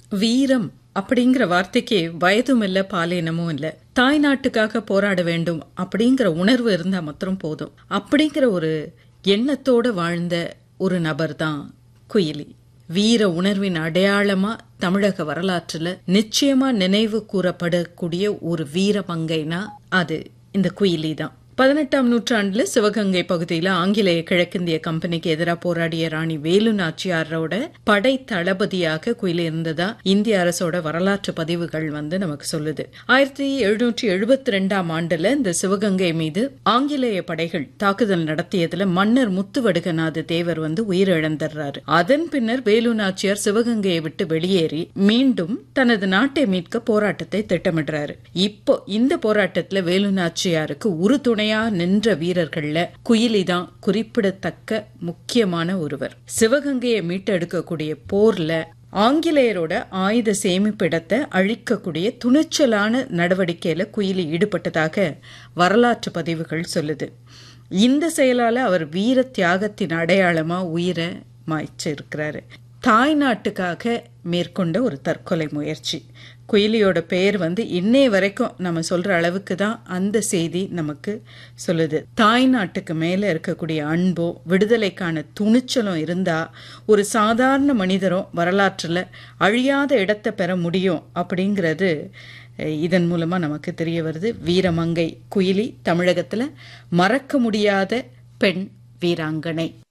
வீரம் அப்படிங்கிற வார்த்தைக்கு வயதும் இல்ல பாலினமும் இல்ல தாய் நாட்டுக்காக போராட வேண்டும் அப்படிங்கிற உணர்வு இருந்தா மாத்திரம் போதும் அப்படிங்கிற ஒரு எண்ணத்தோட வாழ்ந்த ஒரு நபர் தான் குயிலி வீர உணர்வின் அடையாளமா தமிழக வரலாற்றுல நிச்சயமா நினைவு கூறப்படக்கூடிய ஒரு வீர மங்கைனா அது இந்த குயிலி தான் பதினெட்டாம் நூற்றாண்டுல சிவகங்கை பகுதியில ஆங்கிலேய கிழக்கிந்திய கம்பெனிக்கு எதிராக போராடிய ராணி வேலு நாச்சியாரோட படை தளபதியாக குயில் இருந்ததா இந்திய அரசோட வரலாற்று பதிவுகள் வந்து நமக்கு சொல்லுது ஆயிரத்தி எழுநூற்றி எழுபத்தி ரெண்டாம் ஆண்டுல இந்த சிவகங்கை மீது ஆங்கிலேய படைகள் தாக்குதல் நடத்தியதுல மன்னர் முத்துவடுகநாத தேவர் வந்து உயிரிழந்துடுறாரு அதன் பின்னர் வேலு நாச்சியார் சிவகங்கையை விட்டு வெளியேறி மீண்டும் தனது நாட்டை மீட்க போராட்டத்தை திட்டமிடுறாரு இப்போ இந்த போராட்டத்துல வேலு நாச்சியாருக்கு உறுதுணை துணையா நின்ற வீரர்கள்ல குயிலி தான் குறிப்பிடத்தக்க முக்கியமான ஒருவர் சிவகங்கையை மீட்டெடுக்கக்கூடிய போர்ல ஆங்கிலேயரோட ஆயுத சேமிப்பிடத்தை அழிக்கக்கூடிய துணிச்சலான நடவடிக்கையில குயிலி ஈடுபட்டதாக வரலாற்று பதிவுகள் சொல்லுது இந்த செயலால அவர் வீர தியாகத்தின் அடையாளமா உயிரை மாய்ச்சிருக்கிறாரு தாய் நாட்டுக்காக மேற்கொண்ட ஒரு தற்கொலை முயற்சி குயிலியோட பெயர் வந்து இன்னைய வரைக்கும் நம்ம சொல்ற அளவுக்கு தான் அந்த செய்தி நமக்கு சொல்லுது தாய் நாட்டுக்கு மேல இருக்கக்கூடிய அன்போ விடுதலைக்கான துணிச்சலும் இருந்தா ஒரு சாதாரண மனிதரும் வரலாற்றுல அழியாத இடத்தை பெற முடியும் அப்படிங்கிறது இதன் மூலமா நமக்கு தெரிய வருது வீரமங்கை குயிலி தமிழகத்துல மறக்க முடியாத பெண் வீராங்கனை